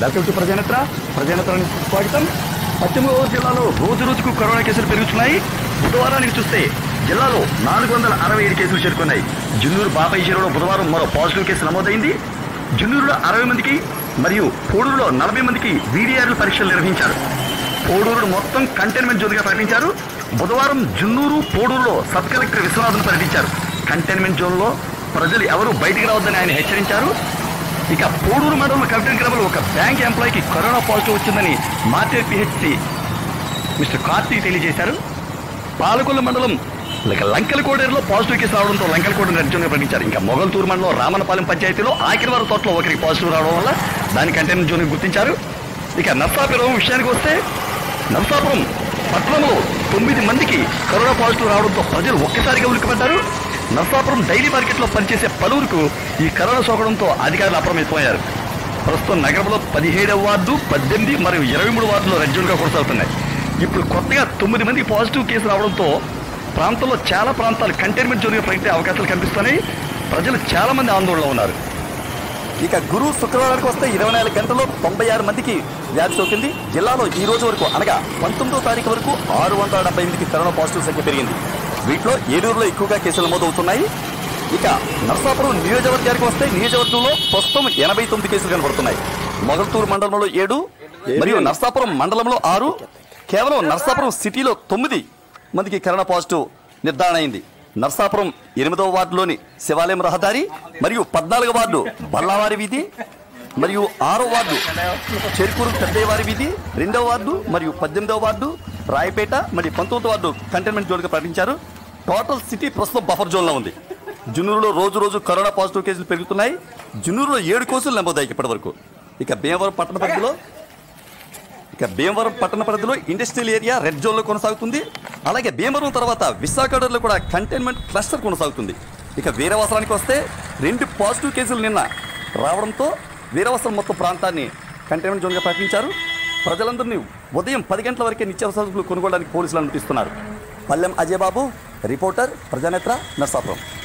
welcome to ప్రజానేత్ర ప్రజానేత్రానికి స్వాగతం పశ్చిమ గోదావరి జిల్లాలో రోజు రోజుకు కరోనా కేసులు పెరుగుతున్నాయి బుధవారానికి చూస్తే జిల్లాలో నాలుగు వందల అరవై ఏడు కేసులు చేరుకున్నాయి జున్నూరు బాబాయి చెరువులో బుధవారం మరో పాజిటివ్ కేసు నమోదైంది జున్నూరులో అరవై మందికి మరియు పోడూరులో నలభై మందికి వీడిఆర్లు పరీక్షలు నిర్వహించారు పోడూరు మొత్తం కంటైన్మెంట్ జోన్గా ప్రకటించారు బుధవారం జున్నూరు పోడూరులో సబ్ కలెక్టర్ విశ్వనాథన్ పర్యటించారు కంటైన్మెంట్ జోన్లో ప్రజలు ఎవరూ బయటికి రావద్దని ఆయన హెచ్చరించారు ఇక పోడూరు మండలం కవిటన్ గ్రామంలో ఒక బ్యాంక్ ఎంప్లాయీకి కరోనా పాజిటివ్ వచ్చిందని మార్టెట్ పిహెచ్సి మిస్టర్ కార్తీక్ తెలియజేశారు పాలకొల్లు మండలం ఇక లంకలకోడేరులో పాజిటివ్ కేసు రావడంతో లంకలకోట రెడ్ జోన్గా ప్రకటించారు ఇంకా మొగల్తూరు మండలం రామనపాలెం పంచాయతీలో ఆకిరివారి తోటలో ఒకరికి పాజిటివ్ రావడం వల్ల దాని కంటైన్మెంట్ జోన్ గుర్తించారు ఇక నర్సాపురం విషయానికి వస్తే నర్సాపురం పట్టణంలో తొమ్మిది మందికి కరోనా పాజిటివ్ రావడంతో ప్రజలు ఒక్కసారిగా ఉలిక్కిపడ్డారు నర్సాపురం డైలీ మార్కెట్లో పనిచేసే పలువురుకు ఈ కరోనా సోకడంతో అధికారులు అప్రమత్తమయ్యారు ప్రస్తుతం నగరంలో పదిహేడవ వార్డు పద్దెనిమిది మరియు ఇరవై మూడు వార్డులో రెడ్ జోన్గా కొనసాగుతున్నాయి ఇప్పుడు కొత్తగా తొమ్మిది మంది పాజిటివ్ కేసు రావడంతో ప్రాంతంలో చాలా ప్రాంతాలు కంటైన్మెంట్ జోన్గా ప్రకటించే అవకాశాలు కనిపిస్తున్నాయి ప్రజలు చాలా మంది ఆందోళనలో ఉన్నారు ఇక గురు శుక్రవారానికి వస్తే ఇరవై నాలుగు గంటల్లో తొంభై ఆరు మందికి వ్యాధి సోకింది జిల్లాలో ఈ రోజు వరకు అనగా పంతొమ్మిదో తారీఖు వరకు ఆరు వందల డెబ్బై ఎనిమిది కరోనా పాజిటివ్ సంఖ్య పెరిగింది వీటిలో ఏలూరులో ఎక్కువగా కేసులు నమోదవుతున్నాయి ఇక నర్సాపురం నియోజకవర్గానికి వస్తే నియోజకవర్గంలో ప్రస్తుతం ఎనభై తొమ్మిది కేసులు కనబడుతున్నాయి మొగల్తూరు మండలంలో ఏడు మరియు నర్సాపురం మండలంలో ఆరు కేవలం నర్సాపురం సిటీలో తొమ్మిది మందికి కరోనా పాజిటివ్ నిర్ధారణ అయింది నర్సాపురం ఎనిమిదవ వార్డులోని శివాలయం రహదారి మరియు పద్నాలుగో వార్డు బల్లావారి వీధి మరియు ఆరో వార్డు చెరుకూరు పెద్దవారి వీధి రెండవ వార్డు మరియు పద్దెనిమిదవ వార్డు రాయపేట మరియు పంతొమ్మిదో వార్డు కంటైన్మెంట్ జోన్గా ప్రకటించారు టోటల్ సిటీ ప్రస్తుతం బఫర్ జోన్లో ఉంది జున్నూరులో రోజు రోజు కరోనా పాజిటివ్ కేసులు పెరుగుతున్నాయి జున్నూరులో ఏడు కేసులు నమోదయ్యాయి ఇప్పటి వరకు ఇక భీమవరం పట్టణ పరిధిలో ఇక భీమవరం పట్టణ పరిధిలో ఇండస్ట్రియల్ ఏరియా రెడ్ జోన్లో కొనసాగుతుంది అలాగే భీమవరం తర్వాత విశాఖలో కూడా కంటైన్మెంట్ క్లస్టర్ కొనసాగుతుంది ఇక వీరవసరానికి వస్తే రెండు పాజిటివ్ కేసులు నిన్న రావడంతో వీరవసరం మొత్తం ప్రాంతాన్ని కంటైన్మెంట్ జోన్గా ప్రకటించారు ప్రజలందరినీ ఉదయం పది గంటల వరకే నిత్యావసరాలు కొనుగోడానికి పోలీసులు అనుమతిస్తున్నారు పల్లెం అజయ్ బాబు రిపోర్టర్ ప్రజానేత్ర నర్సాపురం